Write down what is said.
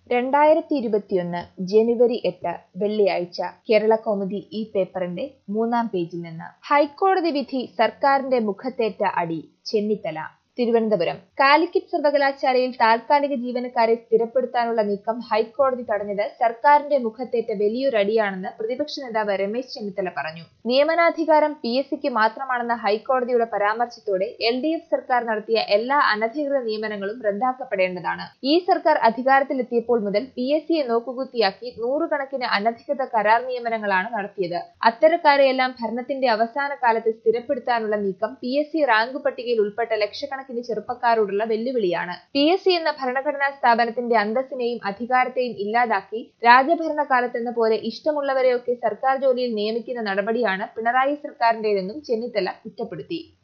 രണ്ടായിരത്തി ഇരുപത്തിയൊന്ന് ജനുവരി എട്ട് വെള്ളിയാഴ്ച കേരള കൗമുദി ഈ പേപ്പറിന്റെ മൂന്നാം പേജിൽ നിന്ന് ഹൈക്കോടതി വിധി സർക്കാരിന്റെ മുഖത്തേറ്റ അടി ചെന്നിത്തല തിരുവനന്തപുരം കാലിക്കറ്റ് സർവകലാശാലയിൽ താൽക്കാലിക ജീവനക്കാരെ സ്ഥിരപ്പെടുത്താനുള്ള നീക്കം ഹൈക്കോടതി തടഞ്ഞത് സർക്കാരിന്റെ മുഖത്തേറ്റ വലിയൊരടിയാണെന്ന് പ്രതിപക്ഷ നേതാവ് രമേശ് ചെന്നിത്തല പറഞ്ഞു നിയമനാധികാരം പി എസ് സിക്ക് മാത്രമാണെന്ന ഹൈക്കോടതിയുടെ പരാമർശത്തോടെ എൽ ഡി എഫ് സർക്കാർ നടത്തിയ എല്ലാ അനധികൃത നിയമനങ്ങളും റദ്ദാക്കപ്പെടേണ്ടതാണ് ഈ സർക്കാർ അധികാരത്തിലെത്തിയപ്പോൾ മുതൽ പി എസ് സിയെ നോക്കുകുത്തിയാക്കി നൂറുകണക്കിന് അനധികൃത കരാർ നിയമനങ്ങളാണ് നടത്തിയത് അത്തരക്കാരെയെല്ലാം ഭരണത്തിന്റെ അവസാന കാലത്ത് സ്ഥിരപ്പെടുത്താനുള്ള നീക്കം പി എസ് സി റാങ്ക് പട്ടികയിൽ ഉൾപ്പെട്ട ലക്ഷക്കണക്കിന് ചെറുപ്പക്കാരോടുള്ള വെല്ലുവിളിയാണ് പി എസ് സി എന്ന ഭരണഘടനാ സ്ഥാപനത്തിന്റെ അന്തസ്സിനെയും അധികാരത്തെയും ഇല്ലാതാക്കി രാജഭരണകാലത്തെന്ന പോലെ ഇഷ്ടമുള്ളവരെയൊക്കെ സർക്കാർ ജോലിയിൽ നിയമിക്കുന്ന നടപടിയാണ് പിണറായി സർക്കാരിന്റേതെന്നും ചെന്നിത്തല കുറ്റപ്പെടുത്തി